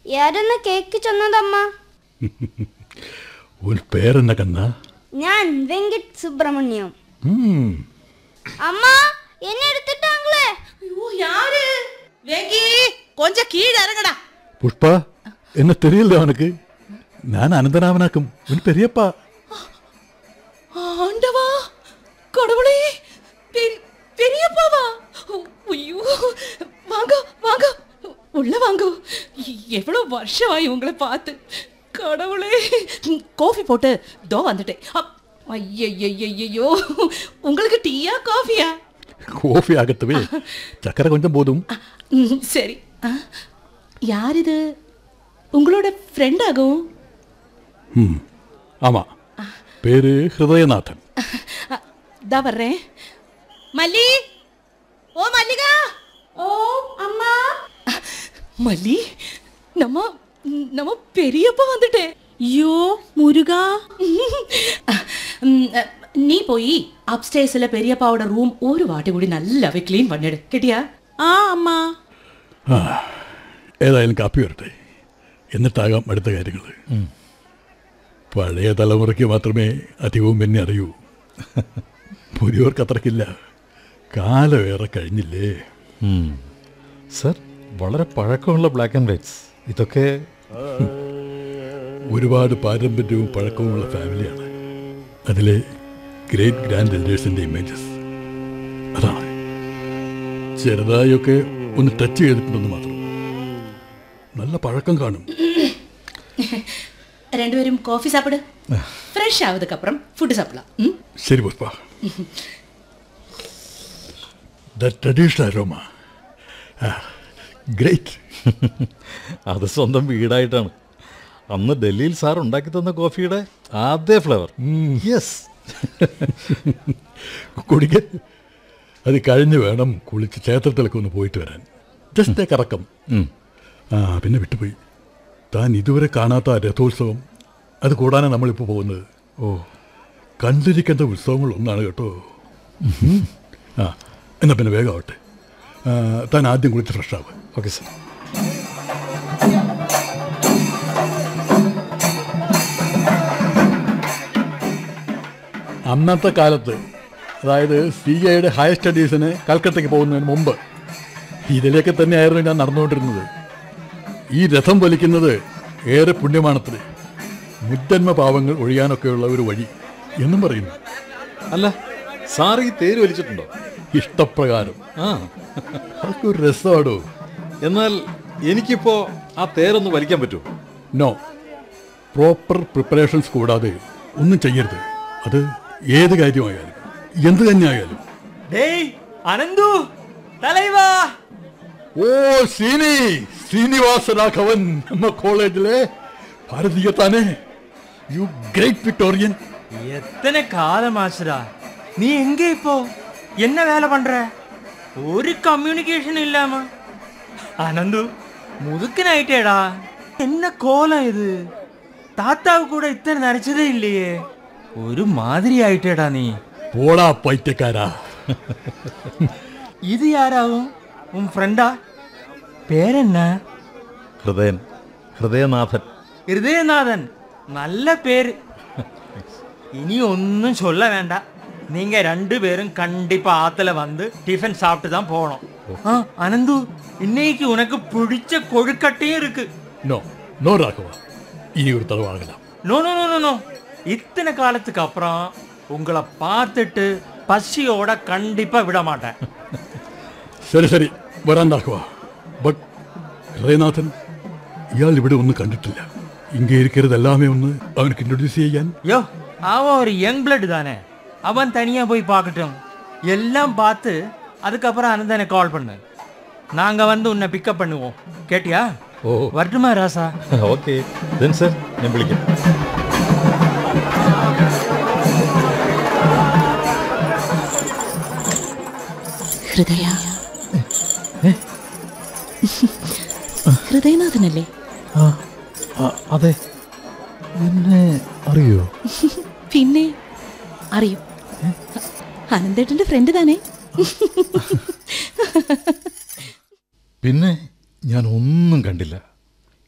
ಯಾರನ್ನ ಕೇಕ್ ಚೊನ್ನದಮ್ಮ உன் பேர் என்ன கண்ணா ഞാൻ വെങ്കിട്ട് സുബ്രഹ്മണ്യം ம் അമ്മ എന്നെ എടുത്തിട്ടാங்களே ஐயோ யாரு வெங்கி கொஞ்சம் கீழே இறங்கடா புஷ்பா என்ன தெரியல அவனுக்கு நான் அனந்தராமனாக்கும் உன் பெரியப்பா ஆண்டவா கடவுளே பெரி- பெரியப்பாவா ஐயோ வாங்க வாங்க உள்ள வாங்க எவ்வளவு வருஷம் ஆயி உங்களை பார்த்து கடவுளே காஃபி போட்டு தோ வந்துட்டேன் ஐயோ உங்களுக்கு டீயா காஃபியா கோஃபி ஆகத்தவே சக்கரை கொஞ்சம் போதும் ம், சரி ஆ, யார் இது உங்களோட ஃப்ரெண்ட் ஆகும் ம் ஆமா பேரு ஹிருதயநாதன் தா வர்றேன் மல்லி ஓ மல்லிகா ഓ അമ്മ மல்லி நம்ம நம்ம பெரியப்பா வந்துட்டேன் ஐயோ முருகா நீ போய் அப்டேஸில் பெரியப்பாவோட ரூம் ஒரு வாட்டி കൂടി നല്ലവേ ക്ലീൻ பண்ணிடு കേട്ടിയാ ആ അമ്മ ആ ഏതായാലും കാപ്പി വരട്ടെ എന്നിട്ടാകാം അടുത്ത കാര്യങ്ങൾ പഴയ തലമുറയ്ക്ക് മാത്രമേ അധികവും എന്നെ അറിയൂ പുതിയവർക്ക് അത്രക്കില്ല കാലമേറെ കഴിഞ്ഞില്ലേ സർ വളരെ പഴക്കമുള്ള ബ്ലാക്ക് ആൻഡ് വൈറ്റ്സ് ഇതൊക്കെ ഒരുപാട് പാരമ്പര്യവും പഴക്കവുമുള്ള ഫാമിലിയാണ് അതിലെ ഗ്രേറ്റ് ഗ്രാൻഡ് എൽഡേഴ്സിൻ്റെ ഇമേജസ് അതാണ് ചെറുതായൊക്കെ ഒന്ന് ടച്ച് ചെയ്തിട്ടുണ്ടെന്ന് മാത്രം നല്ല പഴക്കം കാണും രണ്ടുപേരും കോഫി സാപ്പിട് ഫ്രഷ് ആവதுக்கு அப்புறம் ஃபுட் சாப்பிடலாம் ம் ശരി Pushpa the traditional aroma great അത് സ്വന്തം വീടായിട്ടാണ് അന്ന് ഡൽഹിയിൽ സാർ ഉണ്ടാക്കി തന്ന കോഫിയുടെ ആദ്യ ഫ്ലേവർ യെസ് കുടിക്ക അത് കഴിഞ്ഞ് വേണം കുളിച്ച് ക്ഷേത്രത്തിലൊക്കെ ഒന്ന് പോയിട്ട് വരാൻ ജസ്റ്റ് കറക്കം ആ പിന്നെ വിട്ടുപോയി താൻ ഇതുവരെ കാണാത്ത ആ രഥോത്സവം അത് കൂടാനാണ് നമ്മളിപ്പോൾ പോകുന്നത് ഓ കണ്ടിരിക്കേണ്ട ഉത്സവങ്ങൾ ഒന്നാണ് കേട്ടോ ഉം. ആ എന്നാൽ പിന്നെ വേഗം ആവട്ടെ ആ, താൻ ആദ്യം കുളിച്ച് ഫ്രഷ് ആവുക ഓക്കെ സാർ അന്നത്തെ കാലത്ത് അതായത് സി എയുടെ ഹയർ സ്റ്റഡീസിന് കൽക്കട്ടയ്ക്ക് പോകുന്നതിന് മുമ്പ് ഇതിലേക്ക് തന്നെയായിരുന്നു ഞാൻ നടന്നുകൊണ്ടിരുന്നത് ഈ രഥം വലിക്കുന്നത് ഏറെ പുണ്യമാണത്രേ മുജ്ജന്മ പാവങ്ങൾ ഒഴിയാനൊക്കെയുള്ള ഒരു വഴി എന്നും പറയുന്നു അല്ല സാർ ഈ തേര് വലിച്ചിട്ടുണ്ടോ ഇഷ്ടപ്രകാരം ആ അതൊക്കെ ഒരു രസമാടോ എന്നാൽ എനിക്കിപ്പോ ആ തേരൊന്ന് വലിക്കാൻ പറ്റുമോ നോ പ്രോപ്പർ പ്രിപ്പറേഷൻസ് കൂടാതെ ഒന്നും ചെയ്യരുത് അത് ഏത് കാര്യമായാലും എന്ത് തന്നെയായാലും டேய் அனந்து தலைவா ഓ ശ്രീനി ശ്രീനിവാസ രാഘവൻ നമ്മ കോളേജിലെ ഭാരതീയ താനേ യു ഗ്രേറ്റ് വിക്ടോറിയൻ எத்தனை காலமாச்சுடா நீ எங்க இப்போ என்ன வேலை பண்ற ஒரு கம்யூனிகேஷன் இல்லாம அனந்து முதுக்குனாயிட்டேடா என்ன கோலம் இது தாத்தாவு கூட இத்தனை நினைச்சதே இல்லையே ஒரு மாதிரி ஆயிட்டேடா நீ പോടാ പൈറ്റക്കാരാ இது யாராகும் உன் ஃப்ரெண்டா பேர் என்ன ഹൃദയൻ ഹൃദയനാഥൻ ஹிருதயநாதன் நல்ல பேரு இனி ஒன்றும் சொல்ல வேண்டாம் நீங்க ரெண்டு பேரும் கண்டிப்பா ஆத்துல வந்து டிஃபன் சாப்பிட்டு தான் போகணும் ஆ அனந்து இன்னைக்கு உனக்கு பிடிச்ச கொழுக்கட்டையும் இருக்கு നോ നോ രാഘവ ഇനി ഒരു തടവാകലാം no no no no no இத்தனை காலத்துக்கு அப்புறம் உங்களை பார்த்துட்டு பசியோட கண்டிப்பா விட மாட்டேன் ശരി ശരി വരാൻ രാഘവ ബട്ട് ഹൃദയനാഥൻ ഇയാൾ ഇവിടെ ഒന്നും കണ്ടിട്ടില്ല ഇங்கே இருக்கிறது எல்லாமே ഒന്ന് അവനക്ക് ഇൻട്രൊഡ്യൂസ് ചെയ്യാൻ யோ அவன் ஒரு யங் பிளட் தானே அவன் தனியா போய் பார்க்கட்டும் எல்லாம் பார்த்து அதுக்கப்புறம் அனந்தனை கால் பண்ணு நாங்க வந்து உன்னை பிக்கப் பண்ணுவோம் கேட்டியா ഓ வரட்டுமா ராசா ഓക്കെ ദെൻ സർ ഞാൻ വിളിക്കാം ഹൃദയ ഹൃദയനാഥനല്ലേ അതെ എന്നെ അറിയോ പിന്നെ അറിയും അനന്തേട്ടന്റെ ഫ്രണ്ട് താനേ പിന്നെ ഞാൻ ഒന്നും കണ്ടില്ല